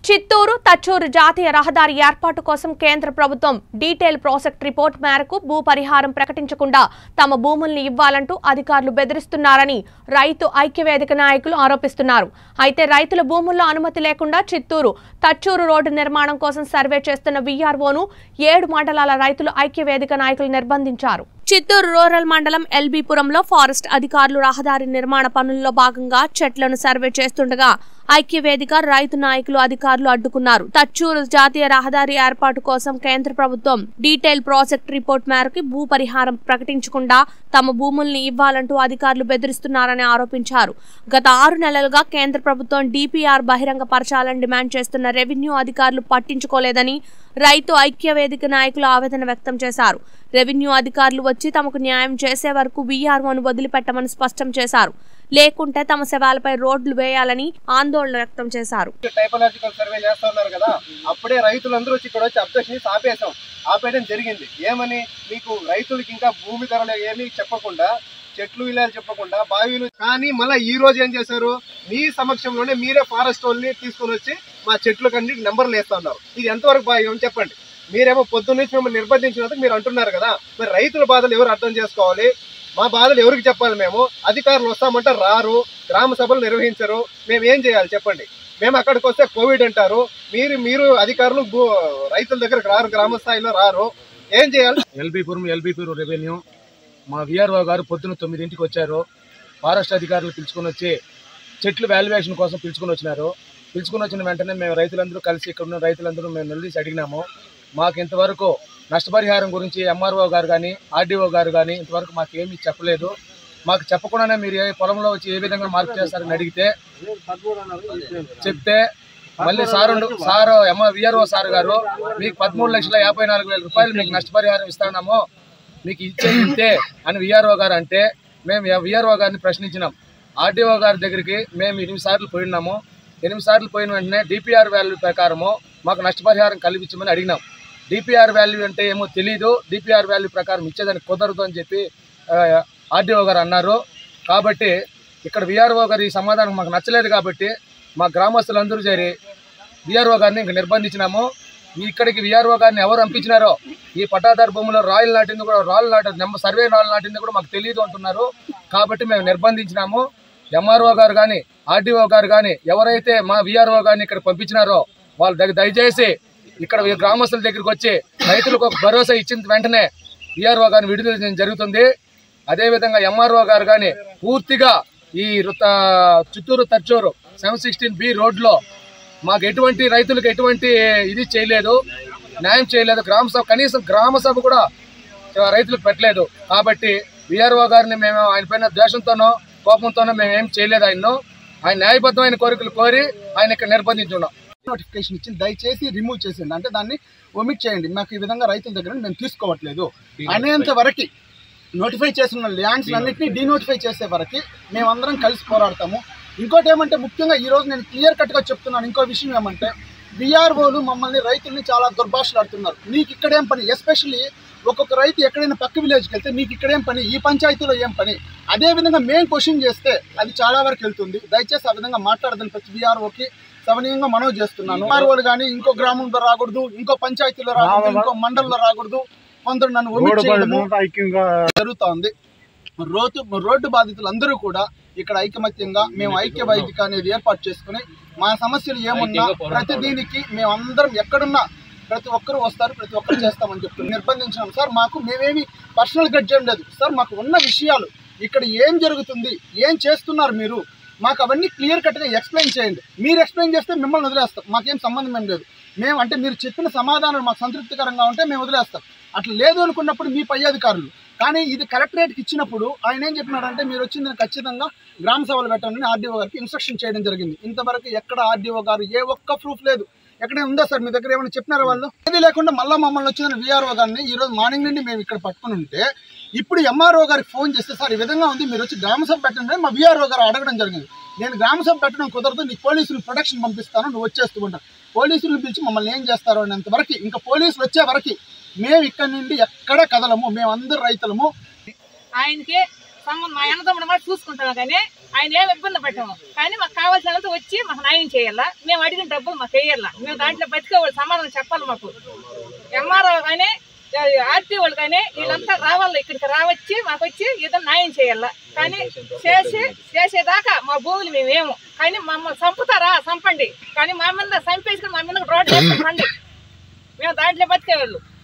చిత్తూరు తచ్చూరు జాతీయ రహదారి ఏర్పాటు కోసం కేంద్ర ప్రభుత్వం డీటెయిల్ ప్రాజెక్ట్ రిపోర్ట్ మేరకు భూ పరిహారం ప్రకటించకుండా తమ భూముల్ని ఇవ్వాలంటూ అధికారులు బెదిరిస్తున్నారని రైతు ఐక్యవేదిక నాయకులు ఆరోపిస్తున్నారు అయితే రైతుల భూముల్లో అనుమతి లేకుండా చిత్తూరు తచ్చూరు రోడ్డు నిర్మాణం కోసం సర్వే చేస్తున్న వీఆర్ఓను ఏడు మండలాల రైతులు ఐక్యవేదిక నాయకులు నిర్బంధించారు చిత్తూరు రూరల్ మండలం ఎల్బీపురంలో ఫారెస్ట్ అధికారులు రహదారి నిర్మాణ పనుల్లో భాగంగా చెట్లను సర్వే చేస్తుండగా ఐక్యవేదిక రైతు నాయకులు అధికారులు అడ్డుకున్నారు తచ్చూరు జాతీయ రహదారి ఏర్పాటు కోసం కేంద్ర ప్రభుత్వం డీటెయిల్ ప్రాజెక్ట్ రిపోర్ట్ మేరకు భూ పరిహారం ప్రకటించకుండా తమ భూముల్ని ఇవ్వాలంటూ అధికారులు బెదిరిస్తున్నారని ఆరోపించారు గత ఆరు నెలలుగా కేంద్ర ప్రభుత్వం డీపీఆర్ బహిరంగ పరచాలని డిమాండ్ చేస్తున్న రెవెన్యూ అధికారులు పట్టించుకోలేదని రైతు ఐక్యవేదిక నాయకులు ఆవేదన వ్యక్తం చేశారు రెవెన్యూ అధికారులు వచ్చి తమకు న్యాయం చేసే వరకు వీఆర్ఓను వదిలిపెట్టమని స్పష్టం చేశారు లేకుంటే తమ శవాలపై రోడ్లు వేయాలని ఆందోళన వ్యక్తం చేశారు టైపోలాజికల్ సర్వే చేస్తా ఉన్నారు కదా అప్పుడే రైతులందరూ వచ్చి ఇక్కడ వచ్చి అబ్జెక్షన్ ఆపేసాం ఆపేయడం జరిగింది ఏమని మీకు రైతులకి ఇంకా భూమి ధరలు ఏమీ చెప్పకుండా చెట్లు విలాలు చెప్పకుండా బావిలు కానీ మళ్ళీ ఈ రోజు ఏం చేశారు మీ సమక్షంలోనే మీరే ఫారెస్ట్ వాళ్ళని తీసుకొని వచ్చి మా చెట్లకు అన్నిటి నెంబర్లు వేస్తా ఉన్నారు ఇది ఎంతవరకు భావ్యం చెప్పండి మీరేమో పొద్దున్న నుంచి మిమ్మల్ని నిర్బంధించినందుకు మీరు అంటున్నారు కదా మరి రైతుల బాధలు ఎవరు అర్థం చేసుకోవాలి మా బాధలు ఎవరికి చెప్పాలి మేము అధికారులు వస్తామంటే రారు గ్రామ సభలు నిర్వహించరు మేము ఏం చేయాలి చెప్పండి మేము అక్కడికి వస్తే కోవిడ్ అంటారు మీరు మీరు అధికారులు భూ- రైతుల దగ్గరకు రారు గ్రామ స్థాయిలో రారు ఏం చేయాలి ఎల్బీపురం ఎల్బీపురం రెవెన్యూ మా విఆర్ఓ గారు పొద్దున తొమ్మిదింటికి వచ్చారు ఫారెస్ట్ అధికారులు పిలుచుకొని వచ్చి చెట్లు వాల్యుయేషన్ కోసం పిలుచుకొని వచ్చినారు పిలుచుకొని వచ్చిన వెంటనే మేము రైతులందరూ కలిసి ఇక్కడ ఉన్న రైతులందరూ మేము నిలదీసి అడిగినాము మాకు ఇంతవరకు నష్టపరిహారం గురించి ఎంఆర్ఓ గారు కానీ ఆర్డీఓ గారు కానీ ఇంతవరకు మాకు ఏమీ చెప్పలేదు మాకు చెప్పకుండానే మీరు ఏ పొలంలో వచ్చి ఏ విధంగా మార్పు చేస్తారని అడిగితే చెప్తే మళ్ళీ సార్ ఉండు- సార్ ఎమ్మ విఆర్ఓ సార్ గారు మీకు పదమూడు లక్షల యాభై నాలుగు వేల రూపాయలు మీకు నష్టపరిహారం ఇస్తున్నాము మీకు ఇచ్చేది ఇంతే అని విఆర్ఓ గారు అంటే మేము విఆర్ఓ గారిని ప్రశ్నించినాం ఆర్డీఓ గారి దగ్గరికి మేము ఎనిమిది సార్లు పోయినాము ఎనిమిది సార్లు పోయిన వెంటనే డిపిఆర్ వాల్యూ ప్రకారము మాకు నష్టపరిహారం కల్పించమని అడిగినాం డిపిఆర్ వాల్యూ అంటే ఏమో తెలియదు డిపిఆర్ వాల్యూ ప్రకారం ఇచ్చేదానికి కుదరదు అని చెప్పి ఆర్డీఓ గారు అన్నారు కాబట్టి ఇక్కడ విఆర్ఓ గారు ఈ సమాధానం మాకు నచ్చలేదు కాబట్టి మా గ్రామస్తులందరూ చేరి విఆర్ఓ గారిని ఇంక నిర్బంధించినాము ఈ ఇక్కడికి విఆర్ఓ గారిని ఎవరు పంపించినారో ఈ పట్టాదారు భూమిలో రాయలు నాటింది కూడా రాళ్ళు నాటి నెంబర్ సర్వే రాళ్ళు నాటింది కూడా మాకు తెలియదు అంటున్నారు కాబట్టి మేము నిర్బంధించినాము ఎంఆర్ఓ గారు కానీ ఆర్డీఓ గారు కానీ ఎవరైతే మా విఆర్ఓ గారిని ఇక్కడ పంపించినారో వాళ్ళు దగ్గర దయచేసి ఇక్కడ ఈ గ్రామస్తుల దగ్గరికి వచ్చి రైతులకు ఒక భరోసా ఇచ్చిన వెంటనే విఆర్ఓ గారిని విడుదల చేయడం జరుగుతుంది అదేవిధంగా ఎంఆర్ఓ గారు కానీ పూర్తిగా ఈ రుత- చిత్తూరు తర్చూరు సెవెన్ సిక్స్టీన్ బి రోడ్లో మాకు ఎటువంటి రైతులకు ఎటువంటి ఇది చేయలేదు న్యాయం చేయలేదు గ్రామ సభ కనీసం గ్రామ సభ కూడా రైతులకు పెట్టలేదు కాబట్టి విఆర్ఓ గారిని మేము ఆయన పైన ద్వేషంతోనో కోపంతోనో మేము ఏం చేయలేదు ఆయన్ను ఆయన న్యాయబద్ధమైన కోరికలు కోరి ఆయన ఇక్కడ నిర్బంధించున్నాం నోటిఫికేషన్ ఇచ్చింది దయచేసి రిమూవ్ చేసేయండి అంటే దాన్ని ఒమిట్ చేయండి మాకు ఈ విధంగా రైతుల దగ్గర మేము తీసుకోవట్లేదు అనేంత వరకు నోటిఫై చేసిన ల్యాండ్స్ అన్నింటినీ డీనోటిఫై చేసే వరకు మేమందరం కలిసి పోరాడతాము ఇంకోటి ఏమంటే ముఖ్యంగా ఈ రోజు నేను క్లియర్ కట్గా చెప్తున్నాను ఇంకో విషయం ఏమంటే బీఆర్ఓలు మమ్మల్ని రైతుల్ని చాలా దుర్భాషలాడుతున్నారు నీకు ఇక్కడేం పని ఎస్పెషల్లీ ఒక్కొక్క రైతు ఎక్కడైనా పక్క విలేజ్కి వెళ్తే నీకు ఇక్కడేం పని ఈ పంచాయతీలో ఏం పని అదే విధంగా మేము క్వశ్చన్ చేస్తే అది చాలా వరకు వెళ్తుంది దయచేసి ఆ విధంగా మాట్లాడదని ప్రతి బీఆర్ఓకి సవనీయంగా మనవి చేస్తున్నాను బీఆర్ఓలు కానీ ఇంకో గ్రామంలో రాకూడదు ఇంకో పంచాయతీలో రాకూడదు ఇంకో మండలంలో రాకూడదు కొందరు నన్ను omit చేయడము జరుగుతా ఉంది రోడ్డు రోడ్డు బాధితులు అందరూ కూడా ఇక్కడ ఐకమత్యంగా మేము ఐక్య వైదిక అనేది ఏర్పాటు చేసుకుని మా సమస్యలు ఏమున్నా ప్రతి దీనికి మేము అందరం ఎక్కడున్నా ప్రతి ఒక్కరు వస్తారు ప్రతి ఒక్కరు చేస్తామని చెప్తున్నాం నిర్బంధించినాం సార్ మాకు మేమేమి పర్సనల్ గట్ చేయడం లేదు సార్ మాకు ఉన్న విషయాలు ఇక్కడ ఏం జరుగుతుంది ఏం చేస్తున్నారు మీరు మాకు అవన్నీ క్లియర్ కట్గా ఎక్స్ప్లెయిన్ చేయండి మీరు ఎక్స్ప్లెయిన్ చేస్తే మిమ్మల్ని వదిలేస్తాం మాకేం సంబంధం ఏం లేదు మేము అంటే మీరు చెప్పిన సమాధానం మాకు సంతృప్తికరంగా ఉంటే మేము వదిలేస్తాం అట్లా లేదు అనుకున్నప్పుడు మీ పై అధికారులు కానీ ఇది కలెక్టరేట్కి ఇచ్చినప్పుడు ఆయన ఏం చెప్పినాడంటే మీరు వచ్చింది ఖచ్చితంగా గ్రామ సభలు పెట్టండి ఆర్డీఓ గారికి ఇన్స్ట్రక్షన్ చేయడం జరిగింది ఇంతవరకు ఎక్కడ ఆర్డీఓ గారు ఏ ఒక్క ప్రూఫ్ లేదు ఎక్కడ ఉందా సార్ మీ దగ్గర ఏమైనా చెప్పినారా వాళ్ళు ఏది లేకుండా మళ్ళీ మమ్మల్ని వచ్చిన విఆర్ఓ గారిని ఈ రోజు మార్నింగ్ నుండి మేము ఇక్కడ పట్టుకుని ఉంటే ఇప్పుడు ఎంఆర్ఓ గారికి ఫోన్ చేస్తే సార్ ఈ విధంగా ఉంది మీరు వచ్చి గ్రామ సభ పెట్టండి అని మా విఆర్ఓ గారు అడగడం జరిగింది నేను గ్రామ సభ పెట్టడం కుదరదు నీకు పోలీసులు ప్రొటెక్షన్ పంపిస్తాను నువ్వు వచ్చేస్తూ ఉంటాను పోలీసులు పిలిచి మమ్మల్ని ఏం చేస్తారు అనేంత వరకు ఇంకా పోలీసులు వచ్చే వరకు మేము ఇక్కడ నుండి ఎక్కడ కదలము మేము అందరు రైతులము ఆయనకే సంబంధం మా అన్నదమ్ముడు కూడా చూసుకుంటాము కానీ ఆయన ఏమి ఇబ్బంది పెట్టాము కానీ మాకు కావాల్సినంత వచ్చి మాకు న్యాయం చేయాలా మేము అడిగిన డబ్బులు మాకు వేయాలా మేము దాంట్లో బతికే వాళ్ళు సమాధానం చెప్పాలి మాకు ఎంఆర్ఓ కానీ ఆర్టీ వాళ్ళు కానీ వీళ్ళంతా రావాలి ఇక్కడికి రావచ్చి మాకు వచ్చి ఏదో న్యాయం చేయాలా కానీ చేసి చేసేదాకా మా భూములు మేమేము కానీ మమ్మల్ని చంపుతారా చంపండి కానీ మా మీద చంపేసుకుని మా మీద రోడ్డు వేసుకుని రండి మేము దాంట్లో బతికేవాళ్ళు